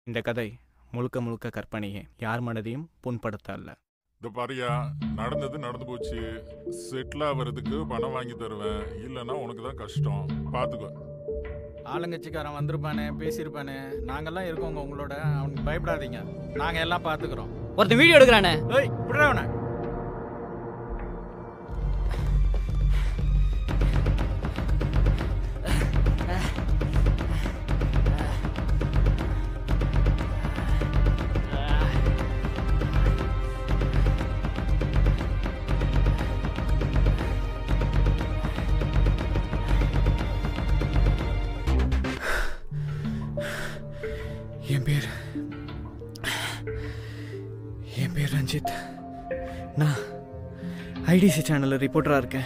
இந்த கதை முழுக்க முழுக்க கற்பனையே யார் மனதையும் புண்படுத்த அல்ல இந்த பாரியா நடந்தது நடந்து போச்சு செட்டில் ஆகிறதுக்கு பணம் வாங்கி தருவேன் இல்லைன்னா உனக்கு தான் கஷ்டம் பார்த்துக்கோ ஆளுங்கட்சிக்காரன் வந்திருப்பானே பேசியிருப்பானே நாங்கெல்லாம் இருக்கோங்க உங்களோட அவனுக்கு பயப்படாதீங்க நாங்கள் எல்லாம் பார்த்துக்குறோம் ஒருத்தன் வீடியோ எடுக்கிறானே ஏய் விடுறா அவனை என் பேர் என் பேர் ரஞ்சித் நான் ஐடிசி சேனலில் ரிப்போர்ட்டராக இருக்கேன்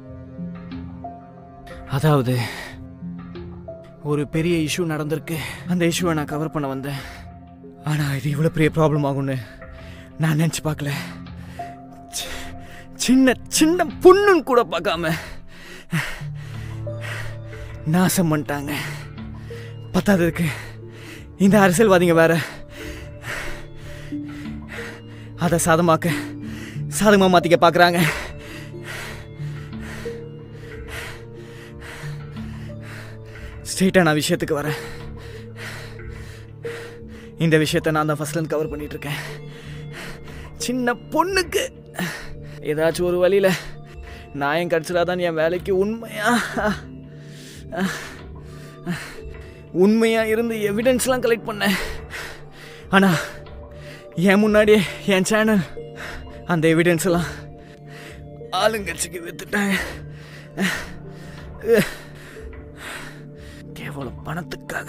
அதாவது ஒரு பெரிய இஷ்யூ நடந்திருக்கு அந்த இஷ்யூவை நான் கவர் பண்ண வந்தேன் ஆனால் இது இவ்வளோ பெரிய ப்ராப்ளம் ஆகும்னு நான் நினச்சி பார்க்கல சி- சின்ன சின்ன புண்ணுன்னு கூட பார்க்காம நாசம் பண்ணிட்டாங்க பத்தாததுக்கு இந்த அரசியல்வாதிங்க வேற அதை சாதமாக்க சாதகமாக மாற்றிக்க பார்க்குறாங்க ஸ்ட்ரெயிட்டாக நான் விஷயத்துக்கு வரேன் இந்த விஷயத்தை நான் தான் ஃபர்ஸ்ட்லேருந்து கவர் பண்ணிட்டு இருக்கேன் சின்ன பொண்ணுக்கு ஏதாச்சும் ஒரு வழியில் நாயம் கிடச்சிடாதான் என் வேலைக்கு உண்மையா உண்மையாக இருந்து எவிடன்ஸ்லாம் கலெக்ட் பண்ணேன் ஆனால் என் முன்னாடியே என் சேனல் அந்த எவிடன்ஸ் எல்லாம் ஆளுங்கட்சிக்கு வித்துட்டாங்க கேவலம் பணத்துக்காக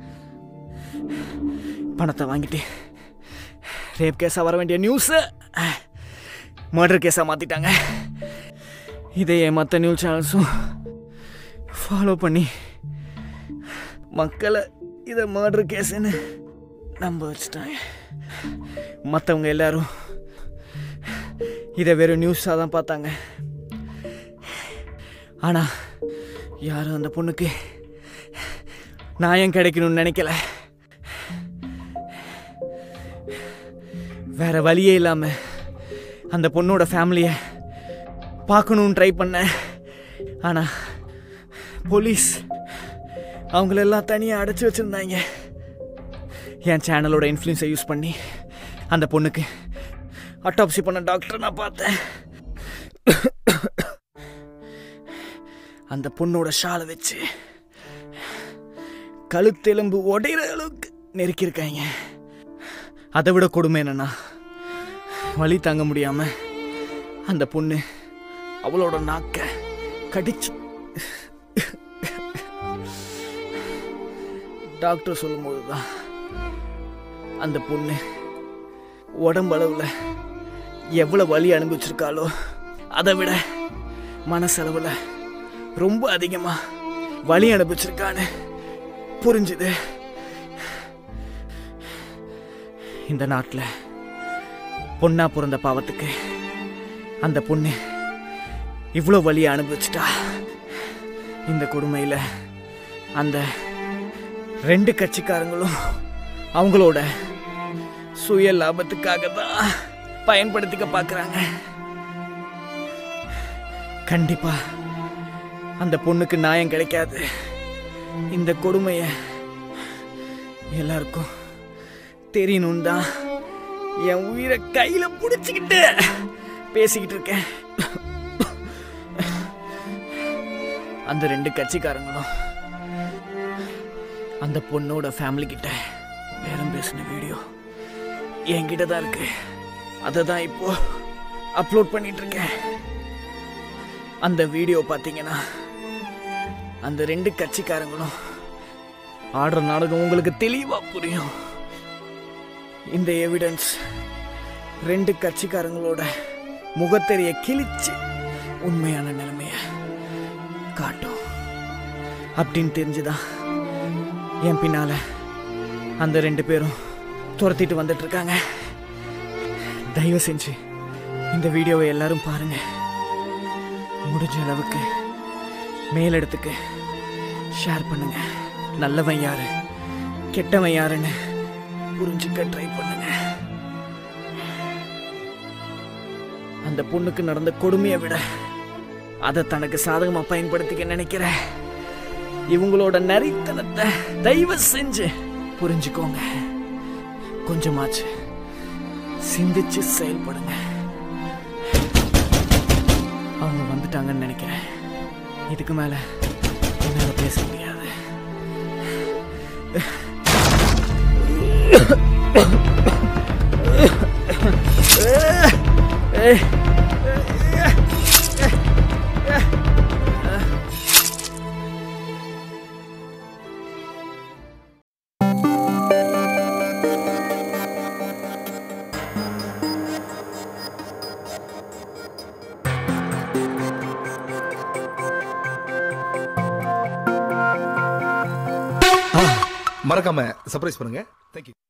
பணத்தை வாங்கிட்டு ரேப் கேஸாக வர வேண்டிய நியூஸை மர்டர் கேஸாக மாற்றிட்டாங்க இதை என் மற்ற நியூஸ் சேனல்ஸும் ஃபாலோ பண்ணி மக்களை இதை மர்டர் கேஸ்ன்னு நம்ப வச்சுட்டாங்க மற்றவங்க எல்லாரும் இதை வெறும் நியூஸாக தான் பார்த்தாங்க ஆனால் யாரும் அந்த பொண்ணுக்கு நியாயம் கிடைக்கணும்னு நினைக்கல வேற வழியே இல்லாமல் அந்த பொண்ணோட ஃபேமிலியை பார்க்கணுன்னு ட்ரை பண்ணேன் ஆனால் போலீஸ் அவங்களெல்லாம் தனியாக அடைச்சி வச்சுருந்தாங்க என் சேனலோட இன்ஃப்ளூயன்ஸை யூஸ் பண்ணி அந்த பொண்ணுக்கு அட்டாப்சி பண்ண டாக்டர் நான் பார்த்தேன் அந்த பொண்ணோட ஷாலை வச்சு கழுத்தெலும்பு உடையிற அளவுக்கு நெருக்கியிருக்காங்க அதை விட கொடுமை என்னன்னா வலி தாங்க முடியாம அந்த பொண்ணு அவளோட நாக்க கடிச்சு டாக்டர் சொல்லும்போது தான் அந்த பொண்ணு உடம்பளவில் எவ்வளோ வலி அனுபவிச்சிருக்காளோ அதை விட மனசளவில் ரொம்ப அதிகமாக வலி அனுபவிச்சிருக்கான்னு புரிஞ்சுது இந்த நாட்டில் பொண்ணா பிறந்த பாவத்துக்கு அந்த பொண்ணு இவ்வளோ வலியை அனுபவிச்சிட்டா இந்த கொடுமையில் அந்த ரெண்டு கட்சிக்காரங்களும் அவங்களோட சுய லாபத்துக்காக தான் பயன்படுத்திக்க பார்க்குறாங்க கண்டிப்பா அந்த பொண்ணுக்கு நியாயம் கிடைக்காது இந்த கொடுமைய எல்லாருக்கும் தெரியணும் தான் என் உயிரை கையில பிடிச்சிக்கிட்டு பேசிக்கிட்டு இருக்கேன் அந்த ரெண்டு கட்சிக்காரங்களும் அந்த பொண்ணோட ஃபேமிலி கிட்ட பேரம் பேசின வீடியோ என்கிட்ட தான் இருக்கு அதை தான் இப்போ அப்லோட் பண்ணிட்டு இருக்கேன் அந்த வீடியோ பார்த்தீங்கன்னா அந்த ரெண்டு கட்சிக்காரங்களும் ஆடுற நாடகம் உங்களுக்கு தெளிவா புரியும் இந்த எவிடன்ஸ் ரெண்டு கட்சிக்காரங்களோட முகத்தெரிய கிழிச்சு உண்மையான நிலைமைய காட்டும் அப்படின்னு தெரிஞ்சுதான் என் பின்னால அந்த ரெண்டு பேரும் துரத்திட்டு வந்துட்டு இருக்காங்க தயவு செஞ்சு இந்த வீடியோவை எல்லாரும் பாருங்க முடிஞ்ச அளவுக்கு மேலிடத்துக்கு ஷேர் பண்ணுங்க நல்லவன் யாரு கெட்டவன் யாருன்னு புரிஞ்சுக்க ட்ரை பண்ணுங்க அந்த பொண்ணுக்கு நடந்த கொடுமையை விட அதை தனக்கு சாதகமா பயன்படுத்திக்க நினைக்கிற இவங்களோட நரித்தனத்தை தயவு செஞ்சு புரிஞ்சுக்கோங்க கொஞ்சமாச்சு சிந்திச்சு செயல்படுங்க அவங்க வந்துட்டாங்கன்னு நினைக்கிறேன் இதுக்கு மேல என்னால பேச முடியாது மறக்காம சர்ப்ரைஸ் பண்ணுங்க தேங்க்யூ